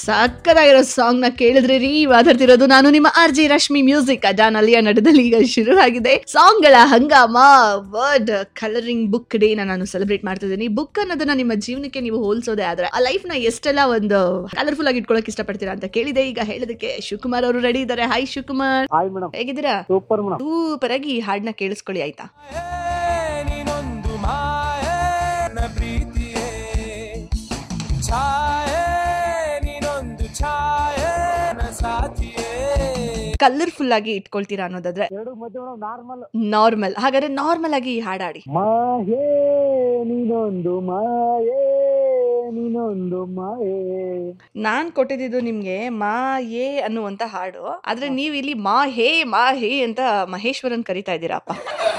ಸಕ್ಕದಾಗಿರೋ song ನ ಕೇಳಿದ್ರಿ ರೀ ಮಾತಾಡ್ತಿರೋದು ನಾನು ನಿಮ್ಮ ಆರ್ ಜಿ ರಶ್ಮಿ ಮ್ಯೂಸಿಕ್ ಅಜಾನ್ ಅಲಿಯ ನಡದಲ್ಲಿ ಈಗ ಶುರು ಆಗಿದೆ ಸಾಂಗ್ ಗಳ ಹಂಗಾಮ ವರ್ಡ್ ಕಲರಿಂಗ್ ಬುಕ್ ಡೇ ನಾನು ಸೆಲೆಬ್ರೇಟ್ ಮಾಡ್ತಿದ್ದೀನಿ ಬುಕ್ ಅನ್ನೋದನ್ನ ನಿಮ್ಮ ಜೀವನಕ್ಕೆ ನೀವು ಹೋಲಿಸೋದೇ ಆದ್ರೆ ಆ ಲೈಫ್ ನ ಎಷ್ಟೆಲ್ಲ ಒಂದು ಕಲರ್ಫುಲ್ ಆಗಿ ಇಟ್ಕೊಳಕ್ ಇಷ್ಟಪಡ್ತೀರಾ ಅಂತ ಕೇಳಿದೆ ಈಗ ಹೇಳೋದಕ್ಕೆ ಶಿವಕುಮಾರ್ ಅವರು ರೆಡಿ ಇದ್ದಾರೆ ಹಾಯ್ ಶಿವಕುಮಾರ್ ಹಾಯ್ ಮೇಡಮ್ ಹೇಗಿದ್ದೀರಾ ಸೂಪರ್ ಮೇಡಮ್ ಸೂಪರ್ ಆಗಿ ಈ ಹಾಡ್ನ ಕೇಳಿಸ್ಕೊಳ್ಳಿ ಆಯ್ತಾ ನೀನೊಂದು ಮಾಯೆ ನನ್ನ ಪ್ರೀತಿಯೇ ಛಾಯೆ ನೀನೊಂದು ಛಾಯೆ ನನ್ನ ಸಾಥಿಯೇ ಕಲರ್ಫುಲ್ ಆಗಿ ಇಟ್ಕೊಳ್ತೀರಾ ಅನ್ನೋದಾದ್ರೆ ಎರಡು ಮಧ್ಯೆ ಮೇಡಮ್ ನಾರ್ಮಲ್ ನಾರ್ಮಲ್ ಹಾಗಾದ್ರೆ ನಾರ್ಮಲ್ ಆಗಿ ಈ ಹಾಡಾಡಿ ಮಾಯೇ ನೀನೊಂದು ಮಾಯೇ ನೀನೊಂದು ಮಾಯೇ ನಾನ್ ಕೊಟ್ಟಿದ್ದು ನಿಮ್ಗೆ ಮಾ ಯೇ ಅನ್ನುವಂತ ಹಾಡು ಆದ್ರೆ ನೀವ್ ಇಲ್ಲಿ ಮಾ ಹೇ ಮಾ ಹೇ ಅಂತ ಮಹೇಶ್ವರನ್ ಕರಿತಾ ಇದ್ದೀರಪ್ಪ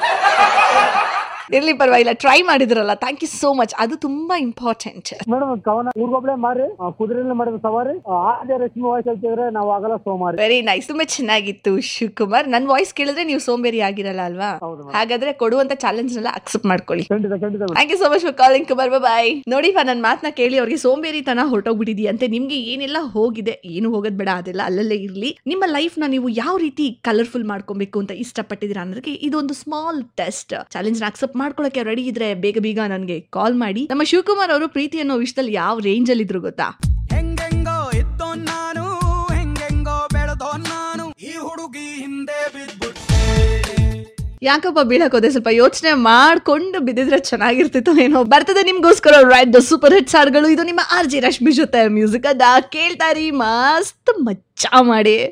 ಇರ್ಲಿ ಪರವಾಗಿಲ್ಲ ಟ್ರೈ ಮಾಡಿದ್ರಲ್ಲ ಥ್ಯಾಂಕ್ ಯು ಸೋ ಮಚ್ ಅದು ತುಂಬಾ ಇಂಪಾರ್ಟೆಂಟ್ ಮೇಡಮ್ ಕವನ ಊರ್ಗೊಬ್ಳೆ ಮಾರಿ ಆ, ಕುದುರೆಯಲ್ಲಿ ಮಾಡಿದ ಸವಾರಿ ಆ, ಆದ್ಯ ರಶ್ಮಿ ವಾಯ್ಸ್ ಹೇಳ್ತಿದ್ರೆ ನಾವು ಆಗಲ್ಲ ಸೋಮಾರಿ ವೆರಿ ನೈಸ್ ತುಂಬಾ ಚೆನ್ನಾಗಿತ್ತು ಶಿವಕುಮಾರ್ ನನ್ ವಾಯ್ಸ್ ಕೇಳಿದ್ರೆ ನೀವು ಸೋಂಬೇರಿ ಆಗಿರಲ್ಲ ಅಲ್ವಾ ಹೌದು ಮೇಡಮ್ ಹಾಗಾದ್ರೆ ಕೊಡುವಂತ ಚಾಲೆಂಜ್ ನೆಲ್ಲ ಅಕ್ಸೆಪ್ಟ್ ಮಾಡ್ಕೊಳ್ಳಿ ಖಂಡಿತ ಖಂಡಿತ madam thank you so much for calling Kumar bye ನೋಡಿ ನನ್ನ ಮಾತನ್ನ ಕೇಳಿ ಅವ್ರಿಗೆ ಸೋಂಬೇರಿತನ ಹೊರಟೋಗ್ಬಿಟ್ಟಿದೆಯಂತೆ ನಿಮ್ಗೆ ಏನೆಲ್ಲ ಹೋಗಿದೆ ಏನು ಹೋಗೋದ್ ಬೇಡ ಅದೆಲ್ಲ ಅಲ್ಲಲ್ಲೇ ಇರ್ಲಿ ನಿಮ್ಮ ಲೈಫ್ ನ ನೀವು ಯಾವ ರೀತಿ ಕಲರ್ಫುಲ್ ಮಾಡ್ಕೊಬೇಕು ಅಂತ ಇಷ್ಟಪಟ್ಟಿದ್ದೀರಾ ಅನ್ನೋದಕ್ಕೆ ಇದೊಂದು ಸ್ಮಾಲ್ ಟೆಸ್ಟ್ ಚಾಲೆಂಜ್ ನ ಅಕ್ಸೆಪ್ಟ್ ಮಾಡ್ಕೊಳಕ್ಕೆ ರೆಡಿ ಇದ್ರೆ ಬೇಗ ಬೇಗ ನನಗೆ ಕಾಲ್ ಮಾಡಿ ನಮ್ಮ ಶಿವಕುಮಾರ್ ಅವರು ಪ್ರೀತಿ ಅನ್ನೋ ವಿಷಯದಲ್ಲಿ ಯಾವ ರೇಂಜ್ ಅಲ್ಲಿ ಇದ್ರು ಗೊತ್ತಾ ಹೆಂಗೆಂಗೋ ಇದ್ದೋ ನಾನು ಹೆಂಗೆಂಗೋ ಬೆಳೆದೋ ನಾನು ಈ ಹುಡುಗಿ ಹಿಂದೆ ಬಿದ್ಬಿಟ್ಟೆ ಯಾಕಪ್ಪ ಬೀಳಕ್ ಹೋದೆ ಸ್ವಲ್ಪ ಯೋಚನೆ ಮಾಡ್ಕೊಂಡು ಬಿದ್ದಿದ್ರೆ ಚೆನ್ನಾಗಿರ್ತಿತ್ತು ಏನೋ ಬರ್ತದೆ ನಿಮ್ಗೋಸ್ಕರ ರೈಟ್ ದ ಸೂಪರ್ ಹಿಟ್ಸ್ ಹಾಡ್ಗಳು ಇದು ನಿಮ್ಮ ಆರ್ ಜಿ ರಶ್ಮಿ ಜೊತೆ ಮ್ಯೂಸಿಕ್ ಅದ ಕೇಳ್ತಾರಿ ಮಸ್ತ್ ಮಚ್ಚಾ ಮಾಡಿ